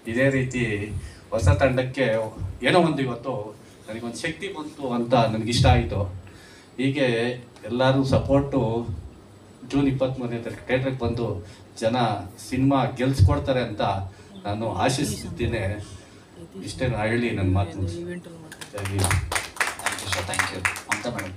ಇದೇ ರೀತಿ ಹೊಸ ತಂಡಕ್ಕೆ ಏನೋ ಒಂದು ಇವತ್ತು ನನಗೊಂದು ಶಕ್ತಿ ಬಂತು ಅಂತ ನನಗಿಷ್ಟ ಆಯಿತು ಹೀಗೆ ಎಲ್ಲರೂ ಸಪೋರ್ಟು ಜೂನ್ ಇಪ್ಪತ್ತ್ಮೂರನೇ ತಾರೀಕು ಥಿಯೇಟ್ರಿಗೆ ಬಂದು ಜನ ಸಿನಿಮಾ ಗೆಲ್ಸ್ಕೊಡ್ತಾರೆ ಅಂತ ನಾನು ಆಶಿಸುತ್ತಿದ್ದೇನೆ ಇಷ್ಟೇ ನಾನು ಹೇಳಿ ನನ್ನ ಮಾತು ಮುಗಿಸ್ತೀನಿ. ಜೈ ಹಿಂದ್. Thank you sir thank you ಅಂತ ಮೇಡಮ್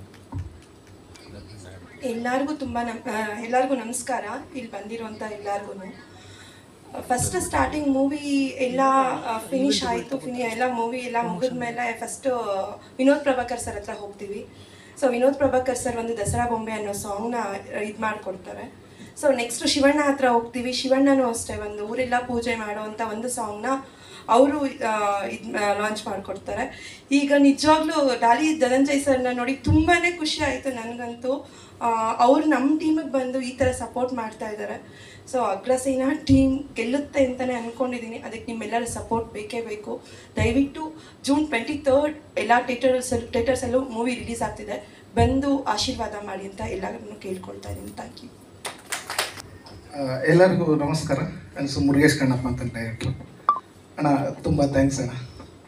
ಎಲ್ಲರಿಗೂ ತುಂಬ ನಮ್ ಆ, ಎಲ್ಲರಿಗೂ ನಮಸ್ಕಾರ ಇಲ್ಲಿ ಬಂದಿರುವಂಥ ಎಲ್ಲರಿಗೂ ಫಸ್ಟ್ ಸ್ಟಾರ್ಟಿಂಗ್ ಮೂವಿ ಎಲ್ಲ ಫಿನಿಶ್ ಆಯಿತು ಫಿನಿ ಎಲ್ಲ ಮೂವಿ ಎಲ್ಲ ಮುಗಿದ ಮೇಲೆ ಫಸ್ಟು ವಿನೋದ್ ಪ್ರಭಾಕರ್ ಸರ್ ಹತ್ರ ಹೋಗ್ತೀವಿ ಸೊ ವಿನೋದ್ ಪ್ರಭಾಕರ್ ಸರ್ ಒಂದು ದಸರಾ ಬೊಂಬೆ ಅನ್ನೋ ಸಾಂಗ್ನ ಇದು ಮಾಡಿಕೊಡ್ತಾರೆ ಸೊ ನೆಕ್ಸ್ಟ್ ಶಿವಣ್ಣ ಹತ್ರ ಹೋಗ್ತೀವಿ ಶಿವಣ್ಣನೂ ಅಷ್ಟೇ ಒಂದು ಊರೆಲ್ಲ ಪೂಜೆ ಮಾಡುವಂಥ ಒಂದು ಸಾಂಗ್ನ ಅವರು ಇದು ಲಾಂಚ್ ಮಾಡಿಕೊಡ್ತಾರೆ ಈಗ ನಿಜವಾಗ್ಲೂ ಡಾಲಿ ಧನಂಜಯ್ ಸರ್ನ ನೋಡಿ ತುಂಬಾ ಖುಷಿ ಆಯಿತು ನನಗಂತೂ ಅವ್ರು ನಮ್ಮ ಟೀಮಿಗೆ ಬಂದು ಈ ಥರ ಸಪೋರ್ಟ್ ಮಾಡ್ತಾ ಇದ್ದಾರೆ ಸೊ ಅಗ್ರಸೇನಾ ಟೀಮ್ ಗೆಲ್ಲುತ್ತೆ ಅಂತಲೇ ಅಂದ್ಕೊಂಡಿದ್ದೀನಿ ಅದಕ್ಕೆ ನಿಮ್ಮೆಲ್ಲರ ಸಪೋರ್ಟ್ ಬೇಕೇ ಬೇಕು ದಯವಿಟ್ಟು ಜೂನ್ ಟ್ವೆಂಟಿ ತರ್ಡ್ ಎಲ್ಲ ಥಿಯೇಟರ್ಸ್ ಥಿಯೇಟರ್ಸಲ್ಲೂ ಮೂವಿ ರಿಲೀಸ್ ಆಗ್ತಿದೆ ಬಂದು ಆಶೀರ್ವಾದ ಮಾಡಿ ಅಂತ ಎಲ್ಲರನ್ನು ಕೇಳ್ಕೊಳ್ತಾ ಇದ್ದೀನಿ ಥ್ಯಾಂಕ್ ಯು ಆ, ಎಲ್ಲರಿಗೂ ನಮಸ್ಕಾರ ನನ್ನ ಹೆಸರು ಮುರುಗೇಶ್ ಕಣ್ಣಪ್ಪ ಅಂತ ಡೈರೆಕ್ಟ್ರು ಅಣ್ಣ ತುಂಬ ಥ್ಯಾಂಕ್ಸ್ ಅಣ್ಣ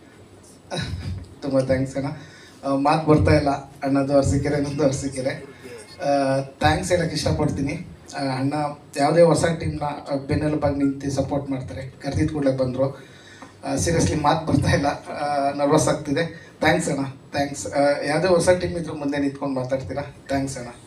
ತುಂಬ ಥ್ಯಾಂಕ್ಸ್ ಅಣ್ಣ ಮಾತು ಬರ್ತಾ ಇಲ್ಲ ಅಣ್ಣದು ಅವ್ರು ಸಿಕ್ಕಿರೆ ನನ್ನದು ಅವ್ರು ಸಿಕ್ಕಿರೆ ಥ್ಯಾಂಕ್ಸ್ ಹೇಳಕ್ಕೆ ಇಷ್ಟಪಡ್ತೀನಿ ಆ, ಅಣ್ಣ ಯಾವುದೇ ಹೊಸ ಟೀಮ್ನ ಬೆನ್ನೆಲುಬಾಗಿ ನಿಂತು ಸಪೋರ್ಟ್ ಮಾಡ್ತಾರೆ ಕರೆದಿದ್ದು ಕೂಡಲೇ ಬಂದರು ಸೀರಿಯಸ್ಲಿ ಮಾತು ಬರ್ತಾ ಇಲ್ಲ ನರ್ವಸ್ ಆಗ್ತಿದೆ ಥ್ಯಾಂಕ್ಸ್ ಅಣ್ಣ ಥ್ಯಾಂಕ್ಸ್ ಯಾವುದೇ ಹೊಸ ಟೀಮ್ ಇದ್ರೂ ಮುಂದೆ ನಿಂತ್ಕೊಂಡು ಮಾತಾಡ್ತೀರಾ ಥ್ಯಾಂಕ್ಸ್ ಅಣ್ಣ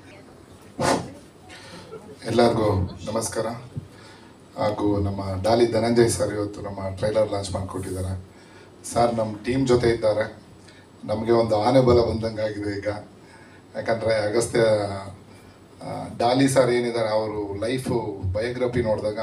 ಎಲ್ಲರಿಗೂ ನಮಸ್ಕಾರ ಹಾಗೂ ನಮ್ಮ ಡಾಲಿ ಧನಂಜಯ್ ಸರ್ ಇವತ್ತು ನಮ್ಮ ಟ್ರೈಲರ್ ಲಾಂಚ್ ಮಾಡಿಕೊಟ್ಟಿದ್ದಾರೆ ಸರ್ ನಮ್ಮ ಟೀಮ್ ಜೊತೆ ಇದ್ದಾರೆ ನಮಗೆ ಒಂದು ಆನೆ ಬಲ ಬಂದಂಗೆ ಆಗಿದೆ ಈಗ ಯಾಕಂದರೆ ಅಗಸ್ತ್ಯ ಆ, ಡಾಲಿ ಸರ್ ಏನಿದ್ದಾರೆ ಅವರು ಲೈಫು ಬಯೋಗ್ರಫಿ ನೋಡಿದಾಗ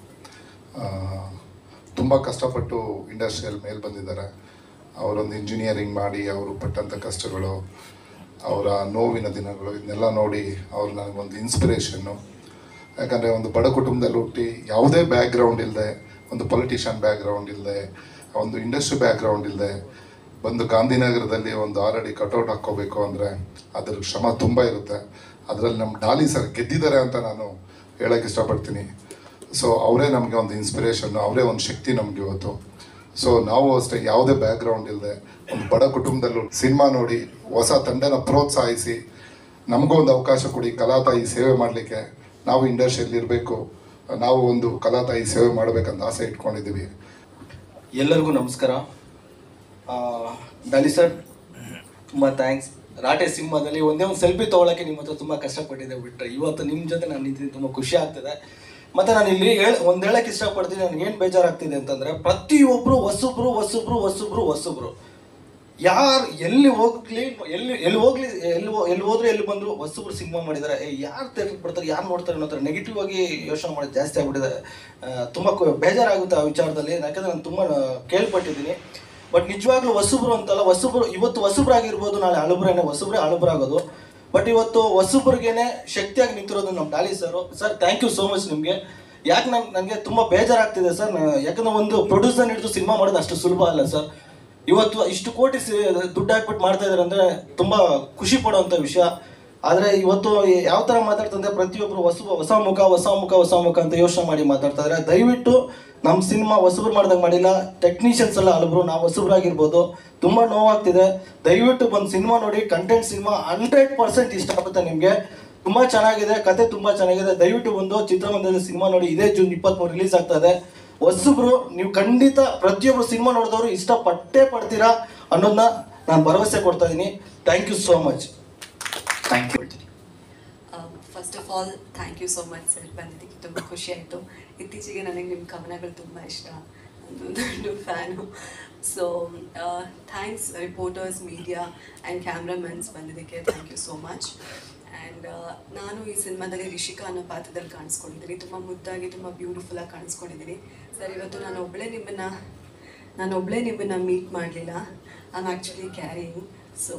ತುಂಬ ಕಷ್ಟಪಟ್ಟು ಇಂಡಸ್ಟ್ರಿಯಲ್ಲಿ ಮೇಲೆ ಬಂದಿದ್ದಾರೆ ಅವರೊಂದು ಇಂಜಿನಿಯರಿಂಗ್ ಮಾಡಿ ಅವರು ಪಟ್ಟಂಥ ಕಷ್ಟಗಳು ಅವರ ನೋವಿನ ದಿನಗಳು ಇದನ್ನೆಲ್ಲ ನೋಡಿ ಅವ್ರು ನನಗೊಂದು ಇನ್ಸ್ಪಿರೇಷನ್ನು ಯಾಕಂದರೆ ಒಂದು ಬಡ ಕುಟುಂಬದಲ್ಲಿ ಹುಟ್ಟಿ ಯಾವುದೇ ಬ್ಯಾಕ್ಗ್ರೌಂಡ್ ಇಲ್ಲದೆ ಒಂದು ಪೊಲಿಟಿಷಿಯನ್ ಬ್ಯಾಕ್ಗ್ರೌಂಡ್ ಇಲ್ಲದೆ ಒಂದು ಇಂಡಸ್ಟ್ರಿ ಬ್ಯಾಕ್ಗ್ರೌಂಡ್ ಇಲ್ಲದೆ ಬಂದು ಗಾಂಧಿನಗರದಲ್ಲಿ ಒಂದು ಆಲ್ರೆಡಿ ಕಟೌಟ್ ಹಾಕ್ಕೋಬೇಕು ಅಂದರೆ ಅದ್ರ ಶ್ರಮ ತುಂಬ ಇರುತ್ತೆ ಅದರಲ್ಲಿ ನಮ್ಮ ಡಾಲಿ ಸರ್ ಗೆದ್ದಿದ್ದಾರೆ ಅಂತ ನಾನು ಹೇಳೋಕ್ಕೆ ಇಷ್ಟಪಡ್ತೀನಿ ಸೊ ಅವರೇ ನಮಗೆ ಒಂದು ಇನ್ಸ್ಪಿರೇಷನ್ನು ಅವರೇ ಒಂದು ಶಕ್ತಿ ನಮಗೆ ಇವತ್ತು ಸೊ ನಾವು ಅಷ್ಟೇ ಯಾವುದೇ ಬ್ಯಾಕ್ಗ್ರೌಂಡ್ ಇಲ್ಲದೆ ಒಂದು ಬಡ ಕುಟುಂಬದಲ್ಲೂ ಸಿನಿಮಾ ನೋಡಿ ಹೊಸ ತಂಡನ ಪ್ರೋತ್ಸಾಹಿಸಿ ನಮಗೂ ಒಂದು ಅವಕಾಶ ಕೊಡಿ ಕಲಾತಾಯಿ ಸೇವೆ ಮಾಡಲಿಕ್ಕೆ ನಾವು ಇಂಡಸ್ಟ್ರಿಯಲ್ಲಿ ಇರಬೇಕು ನಾವು ಒಂದು ಕಲಾತಾಯಿ ಸೇವೆ ಮಾಡಬೇಕಂತ ಆಸೆ ಇಟ್ಕೊಂಡಿದ್ದೀವಿ ಎಲ್ಲರಿಗೂ ನಮಸ್ಕಾರ ಆ, ಡಾಲಿ ಸರ್ ತುಂಬ ಥ್ಯಾಂಕ್ಸ್ ರಾಟೆ ಸಿನಿಮಾದಲ್ಲಿ ಒಂದೇ ಒಂದು ಸೆಲ್ಫಿ ತೊಗೊಳಕ್ಕೆ ನಿಮ್ಮ ಹತ್ರ ತುಂಬ ಕಷ್ಟಪಟ್ಟಿದ್ದೆ ಬಿಟ್ಟರೆ ಇವತ್ತು ನಿಮ್ಮ ಜೊತೆ ನಾನು ನಿಂತಿದ್ದೀನಿ ತುಂಬ ಖುಷಿ ಆಗ್ತದೆ ಮತ್ತು ನಾನು ಇಲ್ಲಿ ಹೇಳ ಒಂದು ಹೇಳಕ್ಕೆ ಇಷ್ಟಪಡ್ತೀನಿ ನನಗೆ ಏನು ಬೇಜಾರಾಗ್ತಿದೆ ಅಂತಂದರೆ ಪ್ರತಿಯೊಬ್ಬರು ಹೊಸಬ್ರು ಹೊಸಬ್ರು ಹೊಸಬ್ರು ಹೊಸಬ್ರು ಯಾರು ಎಲ್ಲಿ ಹೋಗ್ಲಿ ಎಲ್ಲಿ ಎಲ್ಲಿ ಹೋಗ್ಲಿ ಎಲ್ಲಿ ಹೋ- ಎಲ್ಲಿ ಹೋದ್ರು ಎಲ್ಲಿ ಬಂದ್ರು ಹೊಸಬ್ರು ಸಿನಿಮಾ ಮಾಡಿದ್ದಾರೆ ಏ ಯಾರು ತೆಗೆದು ಬಿಡ್ತಾರೆ ಯಾರು ನೋಡ್ತಾರೆ ಅನ್ನೋ ಥರ ನೆಗೆಟಿವ್ ಆಗಿ ಯೋಚನೆ ಮಾಡೋದು ಜಾಸ್ತಿ ಆಗ್ಬಿಟ್ಟಿದೆ ಆ, ತುಂಬ ಕು- ಬೇಜಾರಾಗುತ್ತೆ ಆ ವಿಚಾರದಲ್ಲಿ ಯಾಕಂದ್ರೆ ನಾನು ತುಂಬ ಕೇಳ್ಪಟ್ಟಿದ್ದೀನಿ ಬಟ್ ನಿಜವಾಗ್ಲೂ ಹೊಸಬ್ರು ಅಂತಲ್ಲ ಹೊಸಬ್ರು ಇವತ್ತು ಹೊಸಬ್ರಾಗಿರ್ಬೋದು ನಾಳೆ ಹಳಬ್ರೇನೆ ಹೊಸಬ್ರೇ ಹಳಬ್ರಾಗೋದು ಬಟ್ ಇವತ್ತು ಹೊಸಬ್ರಿಗೇನೆ ಶಕ್ತಿಯಾಗಿ ನಿಂತಿರೋದು ನಮ್ಮ Dolly sir sir thank you so much ನಿಮಗೆ ಯಾಕೆ ನನ್ ನನಗೆ ತುಂಬ ಬೇಜಾರಾಗ್ತಿದೆ ಸರ್ ಯಾಕಂದ್ರೆ ಒಂದು ಪ್ರೊಡ್ಯೂಸರ್ ಹಿಡಿದು ಸಿನಿಮಾ ಮಾಡೋದು ಅಷ್ಟು ಸುಲಭ ಅಲ್ಲ ಸರ್ ಇವತ್ತು ಇಷ್ಟು ಕೋಟಿ ಸಿ- ದುಡ್ಡು ಹಾಕ್ಬಿಟ್ಟು ಮಾಡ್ತಾ ಇದಾರೆ ಅಂದ್ರೆ ತುಂಬಾ ಖುಷಿ ಪಡುವಂತ ವಿಷಯ ಆದ್ರೆ ಇವತ್ತು ಯಾವ ತರ ಮಾತಾಡ್ತಂದ್ರೆ ಪ್ರತಿಯೊಬ್ರು ಹೊಸ ಹೊಸ ಮುಖ ಹೊಸ ಮುಖ ಹೊಸ ಮುಖ ಅಂತ ಯೋಚನೆ ಮಾಡಿ ಮಾತಾಡ್ತಾ ಇದಾರೆ ದಯವಿಟ್ಟು ನಮ್ಮ ಸಿನಿಮಾ ಹೊಸಬ್ರು ಮಾಡ್ದಂಗೆ ಮಾಡಿಲ್ಲ ಟೆಕ್ನಿಷಿಯನ್ಸ್ ಎಲ್ಲ ಹಲಬ್ರು ನಾವು ಹೊಸಬ್ರಾಗಿರ್ಬೋದು ತುಂಬಾ ನೋವಾಗ್ತಿದೆ ದಯವಿಟ್ಟು ಬಂದು ಸಿನಿಮಾ ನೋಡಿ ಕಂಟೆಂಟ್ ಸಿನಿಮಾ ಹಂಡ್ರೆಡ್ ಪರ್ಸೆಂಟ್ ಇಷ್ಟ ಆಗುತ್ತೆ ನಿಮಗೆ ತುಂಬಾ ಚೆನ್ನಾಗಿದೆ ಕತೆ ತುಂಬಾ ಚೆನ್ನಾಗಿದೆ ದಯವಿಟ್ಟು ಒಂದು ಚಿತ್ರಮಂದಿರದ ಸಿನಿಮಾ ನೋಡಿ ಇದೇ ಜೂನ್ ಇಪ್ಪತ್ಮೂರು ರಿಲೀಸ್ ಆಗ್ತಾ ಇದೆ ಹೊಸಬ್ರು ನೀವು ಖಂಡಿತ ಪ್ರತಿಯೊಬ್ಬರು ಸಿನಿಮಾ ನೋಡಿದವರು ಇಷ್ಟಪಟ್ಟೇ ಪಡ್ತೀರಾ ಅನ್ನೋದನ್ನ ನಾನು ಭರವಸೆ ಕೊಡ್ತಾ ಇದ್ದೀನಿ thank you so much thank you first of all thank you so much sir ಬಂದಿದ್ದಕ್ಕೆ ತುಂಬ ಖುಷಿ ಆಯಿತು ಇತ್ತೀಚೆಗೆ ನನಗೆ ನಿಮ್ಮ ಕವನಗಳು ತುಂಬ ಇಷ್ಟ ಒಂದು ದೊಡ್ಡ fan so thanks reporters media and cameramans ಬಂದಿದ್ದಕ್ಕೆ thank you so much and ನಾನು ಈ ಸಿನಿಮಾದಲ್ಲಿ ರಿಷಿಕಾ ಅನ್ನೋ ಪಾತ್ರದಲ್ಲಿ ಕಾಣಿಸ್ಕೊಂಡಿದ್ದೀನಿ ತುಂಬ ಮುದ್ದಾಗಿ ತುಂಬ ಬ್ಯೂಟಿಫುಲ್ಲಾಗಿ ಕಾಣಿಸ್ಕೊಂಡಿದ್ದೀನಿ ಸರ್ ಇವತ್ತು ನಾನು ಒಬ್ಬಳೇ ನಿಮ್ಮನ್ನು ನಾನು ಒಬ್ಬಳೇ ನಿಮ್ಮನ್ನು ಮೀಟ್ ಮಾಡಲಿಲ್ಲ I am actually carrying so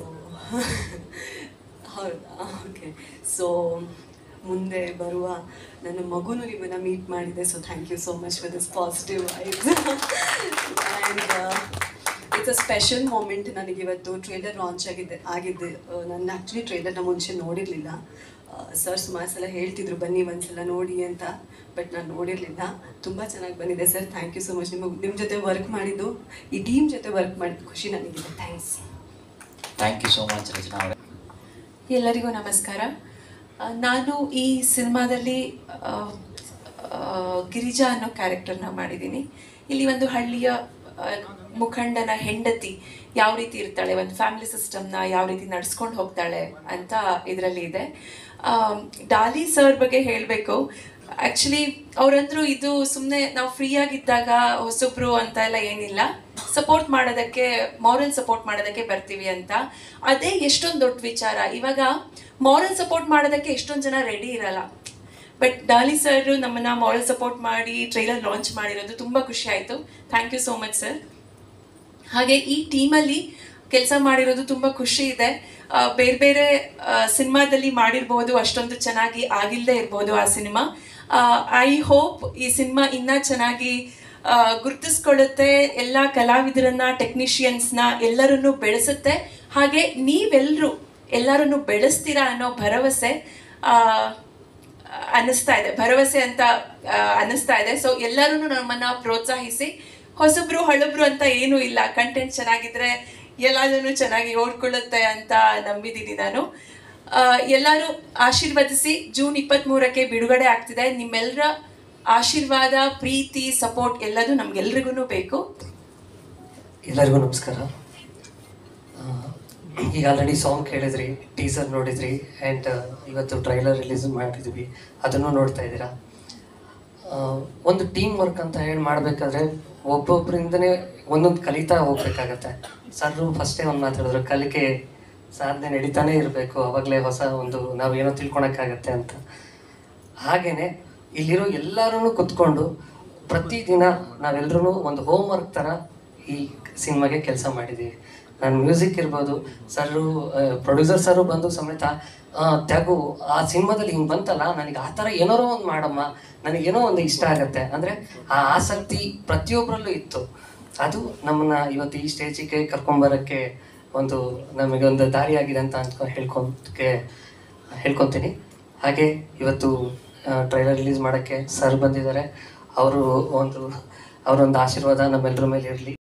ಹೌದಾ ಓಕೆ ಸೊ ಮುಂದೆ ಬರುವ ನನ್ನ ಮಗುನು ನಿಮ್ಮನ್ನು ಮೀಟ್ ಮಾಡಿದೆ so thank you so much for this positive vibes and it's a special moment ನನಗೆ ಇವತ್ತು ಟ್ರೇಲರ್ ಲಾಂಚ್ ಆಗಿದೆ ಆಗಿದೆ ಆ, ನಾನು ಆ್ಯಕ್ಚುಲಿ ಟ್ರೇಲರ್ನ ಮುಂಚೆ ನೋಡಿರಲಿಲ್ಲ ಸರ್ ಸುಮಾರು ಸಲ ಹೇಳ್ತಿದ್ರು ಬನ್ನಿ ಒಂದ್ಸಲ ನೋಡಿ ಅಂತ ಬಟ್ ನಾನು ನೋಡಿರಲಿಲ್ಲ ತುಂಬ ಚೆನ್ನಾಗಿ ಬಂದಿದೆ sir thank you so much ನಿಮಗೆ ನಿಮ್ಮ ಜೊತೆ ವರ್ಕ್ ಮಾಡಿದ್ದು ಈ ಟೀಮ್ ಜೊತೆ ವರ್ಕ್ ಮಾಡಿದ್ದು ಖುಷಿ ನನಗಿದೆ thanks thank you so much Rachana ಅವರೇ ಎಲ್ಲರಿಗೂ ನಮಸ್ಕಾರ ಆ, ನಾನು ಈ ಸಿನಿಮಾದಲ್ಲಿ ಆ, ಆ, ಗಿರಿಜಾ ಅನ್ನೋ ಕ್ಯಾರೆಕ್ಟರ್ನ ಮಾಡಿದ್ದೀನಿ ಇಲ್ಲಿ ಒಂದು ಹಳ್ಳಿಯ ಆ, ಮುಖಂಡನ ಹೆಂಡತಿ ಯಾವ ರೀತಿ ಇರ್ತಾಳೆ ಒಂದು ಫ್ಯಾಮಿಲಿ ಸಿಸ್ಟಮ್ನ ಯಾವ ರೀತಿ ನಡ್ಸ್ಕೊಂಡು ಹೋಗ್ತಾಳೆ ಅಂತ ಇದರಲ್ಲಿ ಇದೆ ಆ, ಡಾಲಿ ಸರ್ ಬಗ್ಗೆ ಹೇಳಬೇಕು ಆ್ಯಕ್ಚುಲಿ ಅವರಂದ್ರು ಇದು ಸುಮ್ಮನೆ ನಾವು ಫ್ರೀ ಆಗಿದ್ದಾಗ ಹೊಸೊಬ್ರು ಅಂತ ಎಲ್ಲ ಏನಿಲ್ಲ ಸಪೋರ್ಟ್ ಮಾಡೋದಕ್ಕೆ ಮಾರಲ್ ಸಪೋರ್ಟ್ ಮಾಡೋದಕ್ಕೆ ಬರ್ತೀವಿ ಅಂತ ಅದೇ ಎಷ್ಟೊಂದು ದೊಡ್ಡ ವಿಚಾರ ಇವಾಗ ಮಾರಲ್ ಸಪೋರ್ಟ್ ಮಾಡೋದಕ್ಕೆ ಎಷ್ಟೊಂದು ಜನ ರೆಡಿ ಇರಲ್ಲ ಬಟ್ ಡಾಲಿ ಸರ್ ನಮ್ಮನ್ನ ಮಾರಲ್ ಸಪೋರ್ಟ್ ಮಾಡಿ ಟ್ರೈಲರ್ ಲಾಂಚ್ ಮಾಡಿರೋದು ತುಂಬ ಖುಷಿ ಆಯಿತು thank you so much sir ಹಾಗೆ ಈ ಟೀಮಲ್ಲಿ ಕೆಲಸ ಮಾಡಿರೋದು ತುಂಬ ಖುಷಿ ಇದೆ ಆ, ಬೇರೆ ಬೇರೆ ಸಿನಿಮಾದಲ್ಲಿ ಮಾಡಿರ್ಬೋದು ಅಷ್ಟೊಂದು ಚೆನ್ನಾಗಿ ಆಗಿಲ್ಲದೆ ಇರ್ಬೋದು ಆ ಸಿನಿಮಾ ಐ ಹೋಪ್ ಈ ಸಿನಿಮಾ ಇನ್ನೂ ಚೆನ್ನಾಗಿ ಆ, ಗುರುತಿಸ್ಕೊಳ್ಳುತ್ತೆ ಎಲ್ಲ ಕಲಾವಿದರನ್ನ ಟೆಕ್ನಿಷಿಯನ್ಸ್ನ ಎಲ್ಲರನ್ನು ಬೆಳೆಸುತ್ತೆ ಹಾಗೆ ನೀವೆಲ್ಲರೂ ಎಲ್ಲರನ್ನು ಬೆಳೆಸ್ತೀರಾ ಅನ್ನೋ ಭರವಸೆ ಆ, ಅನ್ನಿಸ್ತಾ ಇದೆ ಭರವಸೆ ಅಂತ ಆ, ಅನ್ನಿಸ್ತಾ ಇದೆ ಸೊ ಎಲ್ಲರೂ ನಮ್ಮನ್ನ ಪ್ರೋತ್ಸಾಹಿಸಿ ಹೊಸಬ್ರು ಹಳಬ್ರು ಅಂತ ಏನೂ ಇಲ್ಲ ಕಂಟೆಂಟ್ ಚೆನ್ನಾಗಿದ್ರೆ ಎಲ್ಲದನ್ನು ಚೆನ್ನಾಗಿ ಓಡ್ಕೊಳ್ಳುತ್ತೆ ಅಂತ ನಂಬಿದ್ದೀನಿ ನಾನು ಆ, ಎಲ್ಲರೂ ಆಶೀರ್ವದಿಸಿ ಜೂನ್ ಇಪ್ಪತ್ತ್ಮೂರಕ್ಕೆ ಬಿಡುಗಡೆ ಆಗ್ತಿದೆ ನಿಮ್ಮೆಲ್ಲರ ಆಶೀರ್ವಾದ ಪ್ರೀತಿ ಸಪೋರ್ಟ್ ಎಲ್ಲದೂ ನಮ್ಗೆಲ್ರಿಗೂ ಬೇಕು ಎಲ್ಲರಿಗೂ ನಮಸ್ಕಾರ ಆ, ಈಗ ಆಲ್ರೆಡಿ ಸಾಂಗ್ ಕೇಳಿದ್ರಿ ಟೀಸರ್ ನೋಡಿದ್ರಿ ಆ್ಯಂಡ್ ಇವತ್ತು ಟ್ರೈಲರ್ ರಿಲೀಸ್ ಮಾಡಿದ್ವಿ ಅದನ್ನು ನೋಡ್ತಾ ಇದ್ದೀರಾ ಆ, ಒಂದು ಟೀಮ್ ವರ್ಕ್ ಅಂತ ಹೇಳಿ ಮಾಡಬೇಕಾದ್ರೆ ಒಬ್ಬೊಬ್ಬರಿಂದನೇ ಒಂದೊಂದು ಕಲಿತಾ ಹೋಗ್ಬೇಕಾಗತ್ತೆ ಸರ್ರು ಫಸ್ಟೇ ಒಂದು ಮಾತಾಡಿದ್ರು ಕಲಿಕೆ ಸಾಧನೆ ನಡೀತಾನೆ ಇರಬೇಕು ಅವಾಗಲೇ ಹೊಸ ಒಂದು ನಾವು ಏನೋ ತಿಳ್ಕೊಳಕ್ಕಾಗತ್ತೆ ಅಂತ ಹಾಗೇನೆ ಇಲ್ಲಿರೋ ಎಲ್ಲರೂ ಕುತ್ಕೊಂಡು ಪ್ರತಿದಿನ ನಾವೆಲ್ಲರೂ ಒಂದು ಹೋಮ್ ವರ್ಕ್ ಥರ ಈ ಸಿನಿಮಾಗೆ ಕೆಲಸ ಮಾಡಿದ್ದೀವಿ ನಾನು ಮ್ಯೂಸಿಕ್ ಇರ್ಬೋದು ಸರು ಪ್ರೊಡ್ಯೂಸರ್ ಸರು ಬಂದು ಸಮೇತ ಆ, ತ್ಯಾಗು ಆ ಸಿನಿಮಾದಲ್ಲಿ ಹಿಂಗೆ ಬಂತಲ್ಲ ನನಗೆ ಆ ಥರ ಏನಾರೋ ಒಂದು ಮಾಡಮ್ಮ ನನಗೇನೋ ಒಂದು ಇಷ್ಟ ಆಗತ್ತೆ ಅಂದರೆ ಆ ಆಸಕ್ತಿ ಪ್ರತಿಯೊಬ್ಬರಲ್ಲೂ ಇತ್ತು ಅದು ನಮ್ಮನ್ನ ಇವತ್ತು ಈ ಸ್ಟೇಜಿಗೆ ಕರ್ಕೊಂಬರೋಕ್ಕೆ ಒಂದು ನಮಗೆ ಒಂದು ದಾರಿಯಾಗಿದೆ ಅಂತ ಅಂದ್ಕೊ ಹೇಳ್ಕೊಂತಕ್ಕೆ ಹೇಳ್ಕೊತೀನಿ ಹಾಗೆ ಇವತ್ತು ಟ್ರೈಲರ್ ರಿಲೀಸ್ ಮಾಡೋಕ್ಕೆ ಸರ್ ಬಂದಿದ್ದಾರೆ ಅವರು ಒಂದು ಅವರೊಂದು ಆಶೀರ್ವಾದ ನಮ್ಮೆಲ್ಲರ ಮೇಲೆ ಇರಲಿ